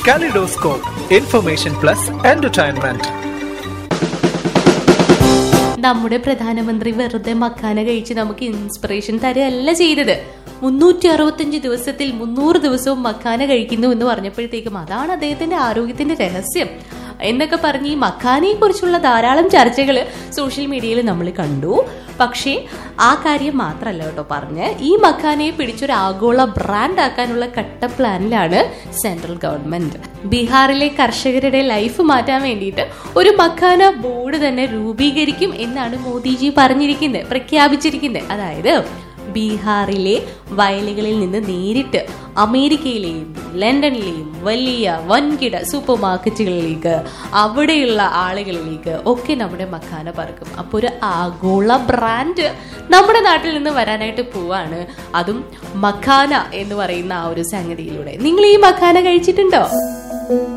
Kaleidoscope, Information Plus Entertainment. നമ്മുടെ പ്രധാനമന്ത്രി വെറുതെ മക്കാന കഴിച്ച് നമുക്ക് ഇൻസ്പിറേഷൻ തരുകയല്ല ചെയ്തത് മുന്നൂറ്റി അറുപത്തഞ്ച് ദിവസത്തിൽ മുന്നൂറ് ദിവസവും മക്കാന കഴിക്കുന്നു എന്ന് പറഞ്ഞപ്പോഴത്തേക്കും അതാണ് അദ്ദേഹത്തിന്റെ ആരോഗ്യത്തിന്റെ രഹസ്യം എന്നൊക്കെ പറഞ്ഞ് ഈ മക്കാനയെ കുറിച്ചുള്ള ധാരാളം ചർച്ചകൾ സോഷ്യൽ മീഡിയയിൽ നമ്മൾ കണ്ടു പക്ഷേ ആ കാര്യം മാത്രമല്ല കേട്ടോ പറഞ്ഞ് ഈ മക്കാനയെ പിടിച്ചൊരു ആഗോള ബ്രാൻഡ് ആക്കാനുള്ള കട്ട പ്ലാനിലാണ് സെൻട്രൽ ഗവൺമെന്റ് ബീഹാറിലെ കർഷകരുടെ ലൈഫ് മാറ്റാൻ വേണ്ടിയിട്ട് ഒരു മക്കാന ബോർഡ് തന്നെ രൂപീകരിക്കും എന്നാണ് മോദിജി പറഞ്ഞിരിക്കുന്നത് പ്രഖ്യാപിച്ചിരിക്കുന്നത് അതായത് ബീഹാറിലെ വയലുകളിൽ നിന്ന് നേരിട്ട് അമേരിക്കയിലെയും ലണ്ടനിലെയും വലിയ വൻകിട സൂപ്പർ മാർക്കറ്റുകളിലേക്ക് അവിടെയുള്ള ആളുകളിലേക്ക് ഒക്കെ നമ്മുടെ മക്കാന പറക്കും അപ്പോൾ ഒരു ആഗോള ബ്രാൻഡ് നമ്മുടെ നാട്ടിൽ നിന്ന് വരാനായിട്ട് പോവാണ് അതും മക്കാന എന്ന് പറയുന്ന ആ ഒരു സംഗതിയിലൂടെ നിങ്ങൾ ഈ മക്കാന കഴിച്ചിട്ടുണ്ടോ